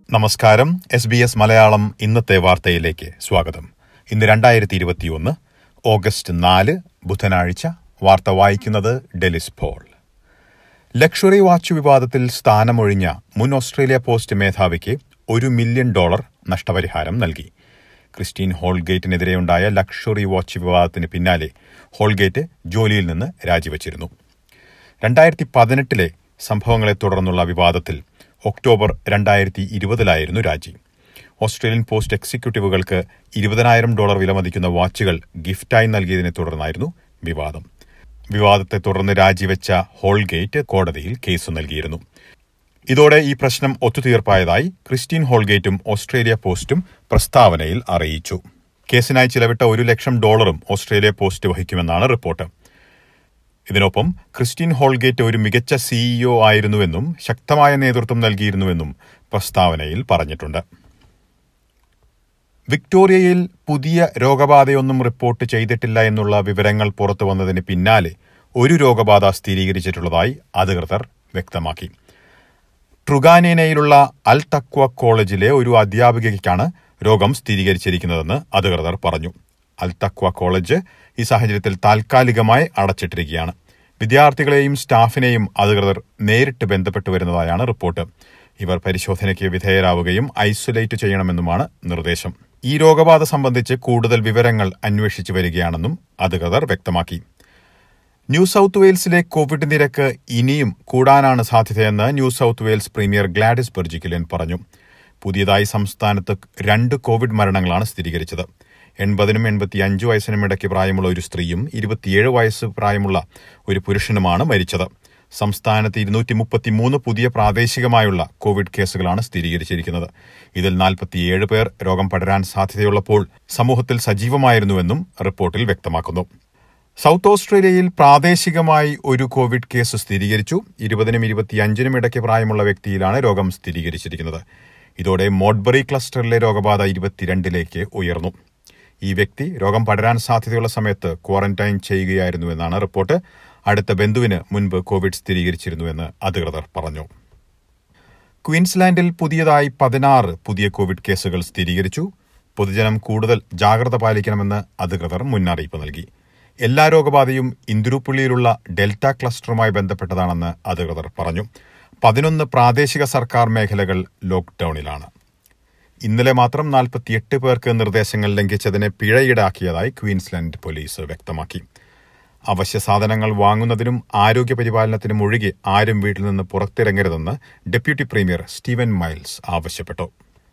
നമസ്കാരം S B S Malayalam ഇന്നത്തെ വാർത്തയിലേക്ക് സ്വാഗതം ഇന്ന് രണ്ടായിരത്തി ഇരുപത്തിയൊന്ന് ഓഗസ്റ്റ് നാല് ബുധനാഴ്ച വാർത്ത വായിക്കുന്നത് ഡെലിസ് പോൾ ലക്ഷറി വാച്ച് വിവാദത്തിൽ സ്ഥാനമൊഴിഞ്ഞ മുൻ ഓസ്ട്രേലിയ പോസ്റ്റ് മേധാവിക്ക് ഒരു മില്യൺ ഡോളർ നഷ്ടപരിഹാരം നൽകി ക്രിസ്റ്റീൻ ഹോൾഗേറ്റിനെതിരെയുണ്ടായ ലക്ഷറി വാച്ച് വിവാദത്തിന് പിന്നാലെ ഹോൾഗേറ്റ് ജോലിയിൽ നിന്ന് രാജിവച്ചിരുന്നു രണ്ടായിരത്തി പതിനെട്ടിലെ സംഭവങ്ങളെ തുടർന്നുള്ള വിവാദത്തിൽ ഒക്ടോബർ രണ്ടായിരത്തി ഇരുപതിലായിരുന്നു രാജി ഓസ്ട്രേലിയൻ പോസ്റ്റ് എക്സിക്യൂട്ടീവുകൾക്ക് ഇരുപതിനായിരം ഡോളർ വിലമതിക്കുന്ന വാച്ചുകൾ ഗിഫ്റ്റായി നൽകിയതിനെ തുടർന്നായിരുന്നു വിവാദം വിവാദത്തെ തുടർന്ന് രാജിവെച്ച ഹോൾഗേറ്റ് കോടതിയിൽ കേസ് നൽകിയിരുന്നു ഇതോടെ ഈ പ്രശ്നം ഒത്തുതീർപ്പായതായി ക്രിസ്റ്റീൻ ഹോൾഗേറ്റും ഓസ്ട്രേലിയ പോസ്റ്റും പ്രസ്താവനയിൽ അറിയിച്ചു കേസിനായി ചിലവിട്ട ഒരു ലക്ഷം ഡോളറും ഓസ്ട്രേലിയ പോസ്റ്റ് വഹിക്കുമെന്നാണ് റിപ്പോർട്ട് ഇതിനൊപ്പം ക്രിസ്റ്റീൻ ഹോൾഗേറ്റ് ഒരു മികച്ച സിഇഒ ആയിരുന്നുവെന്നും ശക്തമായ നേതൃത്വം നൽകിയിരുന്നുവെന്നും പ്രസ്താവനയിൽ പറഞ്ഞിട്ടുണ്ട് വിക്ടോറിയയിൽ പുതിയ രോഗബാധയൊന്നും റിപ്പോർട്ട് ചെയ്തിട്ടില്ല എന്നുള്ള വിവരങ്ങൾ പുറത്തു വന്നതിന് പിന്നാലെ ഒരു രോഗബാധ സ്ഥിരീകരിച്ചിട്ടുള്ളതായി അധികൃതർ വ്യക്തമാക്കി ട്രുഗാനേനയിലുള്ള അൽ തക്വ കോളേജിലെ ഒരു അധ്യാപികയ്ക്കാണ് രോഗം സ്ഥിരീകരിച്ചിരിക്കുന്നതെന്ന് അധികൃതർ പറഞ്ഞു അൽ തക്വ കോളേജ് ഈ സാഹചര്യത്തിൽ താൽക്കാലികമായി അടച്ചിട്ടിരിക്കുകയാണ് വിദ്യാർത്ഥികളെയും സ്റ്റാഫിനെയും അധികൃതർ നേരിട്ട് ബന്ധപ്പെട്ടു വരുന്നതായാണ് റിപ്പോർട്ട് ഇവർ പരിശോധനയ്ക്ക് വിധേയരാവുകയും ഐസൊലേറ്റ് ചെയ്യണമെന്നുമാണ് നിർദ്ദേശം ഈ രോഗബാധ സംബന്ധിച്ച് കൂടുതൽ വിവരങ്ങൾ അന്വേഷിച്ചു വരികയാണെന്നും അധികൃതർ വ്യക്തമാക്കി ന്യൂ സൌത്ത് വെയിൽസിലെ കോവിഡ് നിരക്ക് ഇനിയും കൂടാനാണ് സാധ്യതയെന്ന് New South Wales premier Gladys Berejiklian പറഞ്ഞു പുതിയതായി സംസ്ഥാനത്ത് രണ്ട് കോവിഡ് മരണങ്ങളാണ് സ്ഥിരീകരിച്ചത് എൺപതിനും എൺപത്തിയഞ്ച് വയസ്സിനും ഇടയ്ക്ക് പ്രായമുള്ള ഒരു സ്ത്രീയും ഇരുപത്തിയേഴ് വയസ്സ് പ്രായമുള്ള ഒരു പുരുഷനുമാണ് മരിച്ചത് സംസ്ഥാനത്ത് ഇരുന്നൂറ്റി മുപ്പത്തിമൂന്ന് പുതിയ പ്രാദേശികമായുള്ള കോവിഡ് കേസുകളാണ് സ്ഥിരീകരിച്ചിരിക്കുന്നത് ഇതിൽ നാൽപ്പത്തിയേഴ് പേർ രോഗം പടരാൻ സാധ്യതയുള്ളപ്പോൾ സമൂഹത്തിൽ സജീവമായിരുന്നുവെന്നും റിപ്പോർട്ടിൽ വ്യക്തമാക്കുന്നു സൗത്ത് ഓസ്ട്രേലിയയിൽ പ്രാദേശികമായി ഒരു കോവിഡ് കേസ് സ്ഥിരീകരിച്ചു ഇരുപതിനും ഇരുപത്തിയഞ്ചിനും ഇടയ്ക്ക് പ്രായമുള്ള വ്യക്തിയിലാണ് രോഗം സ്ഥിരീകരിച്ചിരിക്കുന്നത് ഇതോടെ മോഡ്ബറി ക്ലസ്റ്ററിലെ രോഗബാധ ഇരുപത്തിരണ്ടിലേക്ക് ഉയർന്നു ഈ വ്യക്തി രോഗം പടരാൻ സാധ്യതയുള്ള സമയത്ത് ക്വാറന്റൈൻ ചെയ്യുകയായിരുന്നുവെന്നാണ് റിപ്പോർട്ട് അടുത്ത ബന്ധുവിന് മുൻപ് കോവിഡ് സ്ഥിരീകരിച്ചിരുന്നുവെന്ന് അധികൃതർ പറഞ്ഞു ക്വീൻസ്ലാൻഡിൽ പുതിയതായി പതിനാറ് പുതിയ കോവിഡ് കേസുകൾ സ്ഥിരീകരിച്ചു പൊതുജനം കൂടുതൽ ജാഗ്രത പാലിക്കണമെന്ന് അധികൃതർ മുന്നറിയിപ്പ് നൽകി എല്ലാ രോഗബാധയും ഇന്ദുരുപ്പള്ളിയിലുള്ള ഡെൽറ്റ ക്ലസ്റ്ററുമായി ബന്ധപ്പെട്ടതാണെന്ന് അധികൃതർ പറഞ്ഞു പതിനൊന്ന് പ്രാദേശിക സർക്കാർ മേഖലകൾ ലോക്ഡൌണിലാണ് ഇന്നലെ മാത്രം നാൽപ്പത്തിയെട്ട് പേർക്ക് നിർദ്ദേശങ്ങൾ ലംഘിച്ചതിന് പിഴ ഈടാക്കിയതായി ക്വീൻസ്ലാൻഡ് പോലീസ് വ്യക്തമാക്കി അവശ്യ സാധനങ്ങൾ വാങ്ങുന്നതിനും ആരോഗ്യ പരിപാലനത്തിനും ഒഴികെ ആരും വീട്ടിൽ നിന്ന് പുറത്തിറങ്ങരുതെന്ന് ഡെപ്യൂട്ടി പ്രീമിയർ സ്റ്റീവൻ മൈൽസ് ആവശ്യപ്പെട്ടു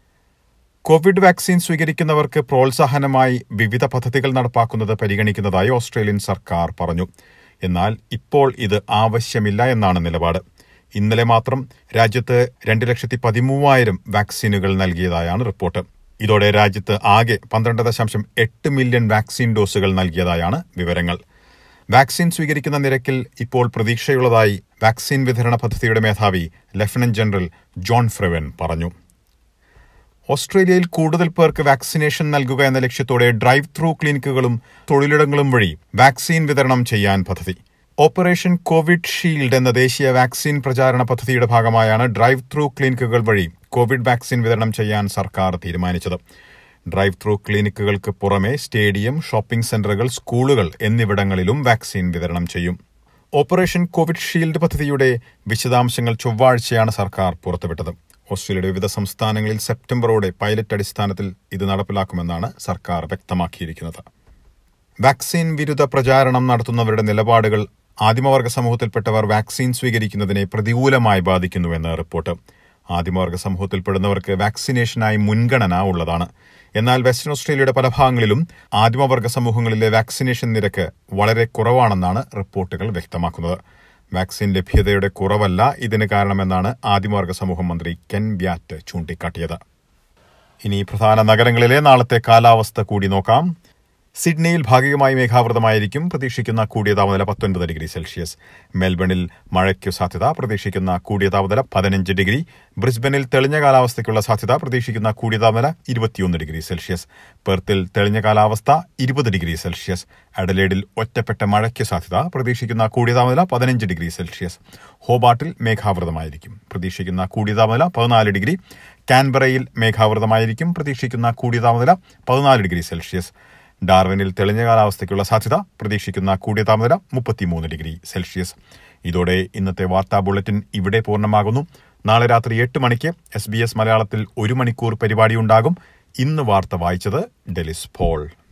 കോവിഡ് വാക്സിൻ സ്വീകരിക്കുന്നവർക്ക് പ്രോത്സാഹനമായി വിവിധ പദ്ധതികൾ നടപ്പാക്കുന്നത് പരിഗണിക്കുന്നതായി ഓസ്ട്രേലിയൻ സർക്കാർ പറഞ്ഞു എന്നാൽ ഇപ്പോൾ ഇത് ആവശ്യമില്ല എന്നാണ് നിലപാട് ഇന്നലെ മാത്രം രാജ്യത്ത് രണ്ട് ലക്ഷത്തി പതിമൂവായിരം വാക്സിനുകൾ നൽകിയതായാണ് റിപ്പോർട്ട് ഇതോടെ രാജ്യത്ത് ആകെ പന്ത്രണ്ട് ദശാംശം എട്ട് മില്യൺ വാക്സിൻ ഡോസുകൾ നൽകിയതായാണ് വിവരങ്ങൾ വാക്സിൻ സ്വീകരിക്കുന്ന നിരക്കിൽ ഇപ്പോൾ പ്രതീക്ഷയുള്ളതായി വാക്സിൻ വിതരണ പദ്ധതിയുടെ മേധാവി ലഫ്റ്റനന്റ് ജനറൽ ജോൺ ഫ്രെവൻ പറഞ്ഞു ഓസ്ട്രേലിയയിൽ കൂടുതൽ പേർക്ക് വാക്സിനേഷൻ നൽകുക എന്ന ലക്ഷ്യത്തോടെ ഡ്രൈവ് ത്രൂ ക്ലിനിക്കുകളും തൊഴിലിടങ്ങളും വഴി വാക്സിൻ വിതരണം ചെയ്യാൻ പദ്ധതി ഓപ്പറേഷൻ കോവിഡ് ഷീൽഡ് എന്ന ദേശീയ വാക്സിൻ പ്രചാരണ പദ്ധതിയുടെ ഭാഗമായാണ് ഡ്രൈവ് ത്രൂ ക്ലിനിക്കുകൾ വഴി കോവിഡ് വാക്സിൻ വിതരണം ചെയ്യാൻ സർക്കാർ തീരുമാനിച്ചത് ഡ്രൈവ് ത്രൂ ക്ലിനിക്കുകൾക്ക് പുറമെ സ്റ്റേഡിയം ഷോപ്പിംഗ് സെന്ററുകൾ സ്കൂളുകൾ എന്നിവിടങ്ങളിലും വാക്സിൻ വിതരണം ചെയ്യും ഓപ്പറേഷൻ കോവിഡ് ഷീൽഡ് പദ്ധതിയുടെ വിശദാംശങ്ങൾ ചൊവ്വാഴ്ചയാണ് സർക്കാർ പുറത്തുവിട്ടത് ഓസ്ട്രേലിയയുടെ വിവിധ സംസ്ഥാനങ്ങളിൽ സെപ്റ്റംബറോടെ പൈലറ്റ് അടിസ്ഥാനത്തിൽ ഇത് നടപ്പിലാക്കുമെന്നാണ് സർക്കാർ വ്യക്തമാക്കിയിരിക്കുന്നത് വാക്സിൻ വിരുദ്ധ പ്രചാരണം നടത്തുന്നവരുടെ നിലപാടുകൾ ആദിമവർഗ സമൂഹത്തിൽപ്പെട്ടവർ വാക്സിൻ സ്വീകരിക്കുന്നതിനെ പ്രതികൂലമായി ബാധിക്കുന്നുവെന്ന് റിപ്പോർട്ട് ആദിമവർഗ സമൂഹത്തിൽപ്പെടുന്നവർക്ക് വാക്സിനേഷനായി മുൻഗണന ഉള്ളതാണ് എന്നാൽ വെസ്റ്റേൺ ഓസ്ട്രേലിയയുടെ പല ഭാഗങ്ങളിലും ആദിമവർഗ സമൂഹങ്ങളിലെ വാക്സിനേഷൻ നിരക്ക് വളരെ കുറവാണെന്നാണ് റിപ്പോർട്ടുകൾ വ്യക്തമാക്കുന്നത് വാക്സിൻ ലഭ്യതയുടെ കുറവല്ല ഇതിന് കാരണമെന്നാണ് ആദിമവർഗ സമൂഹം മന്ത്രി കെൻ ബ്യാറ്റ് ചൂണ്ടിക്കാട്ടിയത് ഇനി പ്രധാന നഗരങ്ങളിലെ നാളത്തെ കാലാവസ്ഥ കൂടി നോക്കാം സിഡ്നിയിൽ ഭാഗികമായി മേഘാവൃതമായിരിക്കും പ്രതീക്ഷിക്കുന്ന കൂടിയ താപനില പത്തൊൻപത് ഡിഗ്രി സെൽഷ്യസ് മെൽബണിൽ മഴയ്ക്കു സാധ്യത പ്രതീക്ഷിക്കുന്ന കൂടിയ താപനില പതിനഞ്ച് ഡിഗ്രി ബ്രിസ്ബനിൽ തെളിഞ്ഞ കാലാവസ്ഥയ്ക്കുള്ള സാധ്യത പ്രതീക്ഷിക്കുന്ന കൂടിയ താപനില ഇരുപത്തിയൊന്ന് ഡിഗ്രി സെൽഷ്യസ് പെർത്തിൽ തെളിഞ്ഞ കാലാവസ്ഥ ഇരുപത് ഡിഗ്രി സെൽഷ്യസ് അഡലേഡിൽ ഒറ്റപ്പെട്ട മഴയ്ക്ക് സാധ്യത പ്രതീക്ഷിക്കുന്ന കൂടിയ താപനില പതിനഞ്ച് ഡിഗ്രി സെൽഷ്യസ് ഹോബാട്ടിൽ മേഘാവൃതമായിരിക്കും പ്രതീക്ഷിക്കുന്ന കൂടിയ താപനില പതിനാല് ഡിഗ്രി കാൻബറയിൽ മേഘാവൃതമായിരിക്കും പ്രതീക്ഷിക്കുന്ന കൂടിയ താപനില പതിനാല് ഡിഗ്രി സെൽഷ്യസ് ഡാർവിനിൽ തെളിഞ്ഞ കാലാവസ്ഥയ്ക്കുള്ള സാധ്യത പ്രതീക്ഷിക്കുന്ന കൂടിയ താപനില മുപ്പത്തിമൂന്ന് ഡിഗ്രി സെൽഷ്യസ് ഇതോടെ ഇന്നത്തെ വാർത്താ ബുള്ളറ്റിൻ ഇവിടെ പൂർണ്ണമാകുന്നു നാളെ രാത്രി എട്ട് മണിക്ക് എസ് ബി എസ് മലയാളത്തിൽ ഒരു മണിക്കൂർ പരിപാടിയുണ്ടാകും ഇന്ന് വാർത്ത വായിച്ചത് ഡെലിസ് പോൾ